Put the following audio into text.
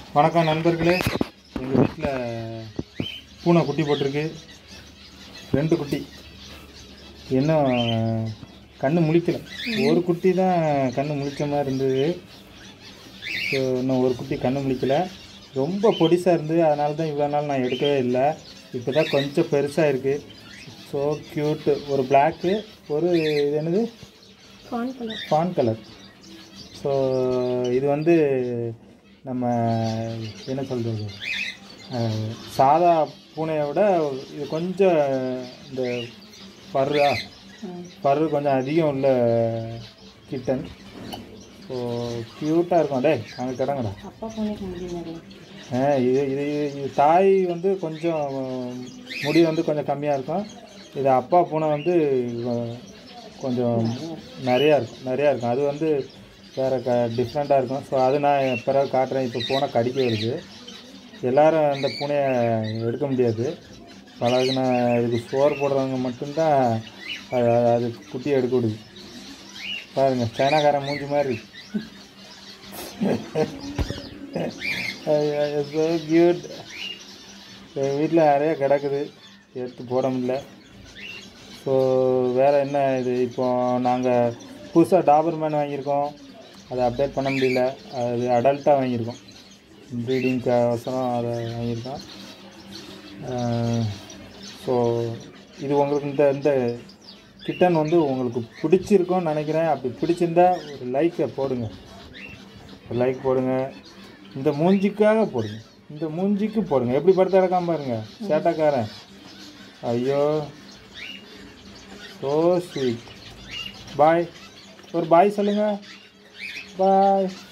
வணக்கம் நண்பர்களே எங்கள் வீட்டில் பூனை குட்டி போட்டிருக்கு ரெண்டு குட்டி இன்னும் கண்ணு முழிக்கல ஒரு குட்டி தான் கண்ணு முழிச்ச மாதிரி இருந்தது ஸோ இன்னும் ஒரு குட்டி கண்ணு முழிக்கல ரொம்ப பொடிசாக இருந்தது அதனால தான் இவ்வளோ நாள் நான் எடுக்கவே இல்லை இப்போ தான் கொஞ்சம் பெருசாக இருக்குது ஸோ க்யூட்டு ஒரு பிளாக்கு ஒரு இது என்னது கார்ன் கலர் பான் கலர் ஸோ இது வந்து நம்ம என்ன சொல்கிறது சாதா பூனையை விட இது கொஞ்சம் இந்த பர்ரா பரு கொஞ்சம் அதிகம் உள்ள கிட்டன் ஸோ க்யூட்டாக இருக்கும் டேய் அங்கே கிடங்கடா அப்பா பூனைக்கு முடி நிறைய ஆ இது இது இது- இது தாய் வந்து கொஞ்சம் முடி வந்து கொஞ்சம் கம்மியாக இருக்கும் இது அப்பா பூனை வந்து கொ- கொஞ்சம் நிறையா இருக்கும் நிறையா இருக்கும் அது வந்து வேறு க டிஃப்ரெண்ட்டாக இருக்கும் ஸோ அது நான் பிறகு காட்டுறேன் இப்போ பூனை கடிக்க வருது எல்லாரும் அந்த பூனையை எடுக்க முடியாது பழகுன இதுக்கு சோறு போடுறவங்க மட்டும்தான் அது அது குட்டியை எடுக்க விடுது பாருங்க சைனாக்காரன் மூஞ்சி மாதிரி இருக்கு ஸோ கியூட் எங்கள் வீட்டில் நிறைய கிடக்குது எடுத்து போட முடியல ஸோ வேறு என்ன இது இப்போ நாங்கள் புதுசாக டாபர்மேன் வாங்கியிருக்கோம் அதை அப்டேட் பண்ண முடியல அது அடல்ட்டாக வாங்கியிருக்கோம் ப்ரீடிங்க்கு அவசரம் அதை வாங்கியிருக்கோம் ஸோ இது உங்களுக்கு இந்த இந்த கிட்டன் வந்து உங்களுக்கு பிடிச்சிருக்கும்னு நினைக்கிறேன் அப்படி பிடிச்சிருந்தா ஒரு லைக்கை போடுங்க ஒரு லைக் போடுங்க இந்த மூஞ்சிக்காக போடுங்க இந்த மூஞ்சிக்கு போடுங்க எப்படி படுத்து கிடக்காம பாருங்க சேட்டக்காரன் ஐயோ ஸோ ஸ்வீட் பாய் ஒரு பாய் சொல்லுங்க பாய்